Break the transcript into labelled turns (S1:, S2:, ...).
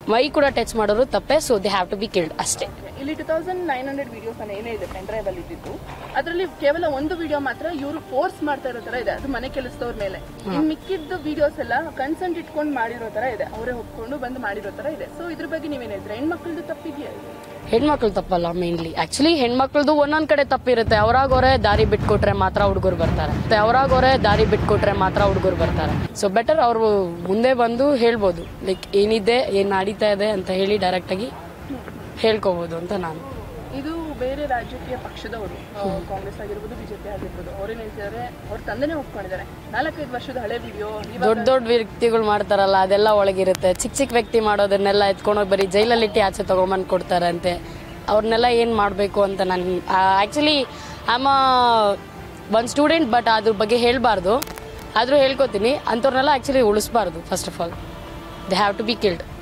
S1: ಮೈ ಕೂಡ ಟಚ್ ಮಾಡೋರು ತಪ್ಪೆ so they have to be killed ಅಷ್ಟೇ
S2: ಇಲ್ಲಿ two thousand nine hundred videos ಅನ್ನ ಏನೇ ಇದೆ ಪೆನ್ ಡ್ರೈವ್ ಅಲ್ಲಿ ಇದ್ದಿದ್ದು ಅದರಲ್ಲಿ ಕೇವಲ ಒಂದು ವಿಡಿಯೋ ಮಾತ್ರ ಇವರು ಫೋರ್ಸ್ ಮಾಡ್ತಾ ಇರೋ ತರ ಇದೆ ಅದು ಮನೆ ಕೆಲಸದವ್ರ ಮೇಲೆ ಇನ್ ಮಿಕ್ಕಿದ್ದ ವಿಡಿಯೋಸ್ ಎಲ್ಲ ಕನ್ಸೆಂಟ್ ಇಟ್ಕೊಂಡು ಮಾಡಿರೋ ತರ ಇದೆ ಅವರೇ ಒಪ್ಕೊಂಡು ಬಂದು ಮಾಡಿರೋ ತರ ಇದೆ ಸೊ ಇದ್ರ ಬಗ್ಗೆ ನೀವೇನ್ ಹೇಳ್ತೀರಾ ಹೆಣ್ಮಕ್ಳದ್ದು ತಪ್ಪಿದೆಯಾ ಇದು?
S1: ಹೆಣ್ಮಕ್ಳು ತಪ್ಪಲ್ಲ ಮೇನ್ಲಿ ಆಕ್ಚುಲಿ ಹೆಣ್ಮಕ್ಳದು ಒಂದೊಂದ್ ಕಡೆ ತಪ್ಪಿರುತ್ತೆ ಅವ್ರಾಗೋರೆ ದಾರಿ ಬಿಟ್ಕೊಟ್ರೆ ಮಾತ್ರ ಹುಡುಗರು ಬರ್ತಾರೆ ಮತ್ತೆ ಅವ್ರಾಗೋರೆ ದಾರಿ ಬಿಟ್ಕೊಟ್ರೆ ಮಾತ್ರ ಹುಡುಗರು ಬರ್ತಾರೆ ಸೊ ಬೆಟರ್ ಅವರು ಮುಂದೆ ಬಂದು ಹೇಳ್ಬೋದು ಲೈಕ್ ಏನಿದೆ ಏನ್ ನಡೀತಾ ಇದೆ ಅಂತ ಹೇಳಿ ಡೈರೆಕ್ಟ್ ಆಗಿ ಹೇಳ್ಕೋಬಹುದು ಅಂತ ನಾನು
S2: ಇದು ಬೇರೆ ರಾಜಕೀಯ ಪಕ್ಷದವರು ಆ, ಕಾಂಗ್ರೆಸ್ ಆಗಿರ್ಬೋದು ಬಿಜೆಪಿ ಆಗಿರ್ಬೋದು ಅವ್ರೇನ್ ಹೇಳ್ತಿದ್ದಾರೆ ಅವ್ರ ತಂದೆನೇ ಒಪ್ಕೊಂಡಿದ್ದಾರೆ ನಾಲ್ಕೈದು ವರ್ಷದ ಹಳೆ ವಿಡಿಯೋ
S1: ದೊಡ್ಡ ದೊಡ್ಡ ವ್ಯಕ್ತಿಗಳು ಮಾಡ್ತಾರಲ್ಲ ಅದೆಲ್ಲ ಒಳಗಿರುತ್ತೆ ಚಿಕ್ಕ ಚಿಕ್ಕ ವ್ಯಕ್ತಿ ಮಾಡೋದನ್ನೆಲ್ಲ ಎತ್ಕೊಂಡೋಗಿ ಬರೀ ಜೈಲಲ್ಲಿಟ್ಟು ಆಚೆ ತಗೊಂಬಂದು ಕೊಡ್ತಾರಂತೆ ಅವ್ರನ್ನೆಲ್ಲ ಏನು ಮಾಡಬೇಕು ಅಂತ ನಾನು ಆ್ಯಕ್ಚುಲಿ ಆಮ ಒಂದು ಸ್ಟೂಡೆಂಟ್ ಬಟ್ ಅದ್ರ ಬಗ್ಗೆ ಹೇಳಬಾರ್ದು ಆದರೂ ಹೇಳ್ಕೊತೀನಿ ಅಂಥವ್ರನ್ನೆಲ್ಲ ಆ್ಯಕ್ಚುಲಿ ಉಳಿಸ್ಬಾರ್ದು first of all they have to be killed